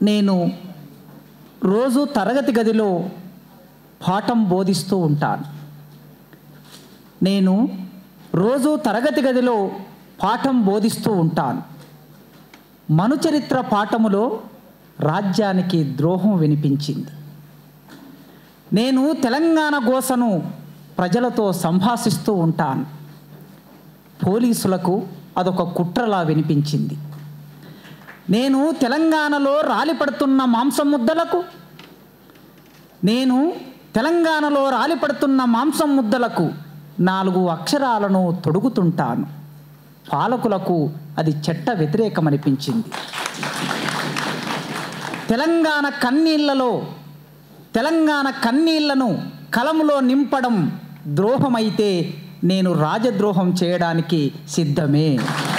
నేను రోజు తరగతి గదిలో పాఠం బోధిస్తూ ఉంటాను నేను రోజు తరగతి గదిలో పాఠం బోధిస్తూ ఉంటాను మనుచరిత్ర పాఠములో రాజ్యానికి ద్రోహం వినిపించింది నేను తెలంగాణ గోసను ప్రజలతో సంభాషిస్తూ ఉంటాను పోలీసులకు అదొక కుట్రలా వినిపించింది నేను తెలంగాణలో రాలిపడుతున్న మాంసం ముద్దలకు నేను తెలంగాణలో రాలిపడుతున్న మాంసం ముద్దలకు నాలుగు అక్షరాలను తొడుగుతుంటాను పాలకులకు అది చట్ట వ్యతిరేకమనిపించింది తెలంగాణ కన్నీళ్లలో తెలంగాణ కన్నీళ్లను కలములో నింపడం ద్రోహమైతే నేను రాజద్రోహం చేయడానికి సిద్ధమే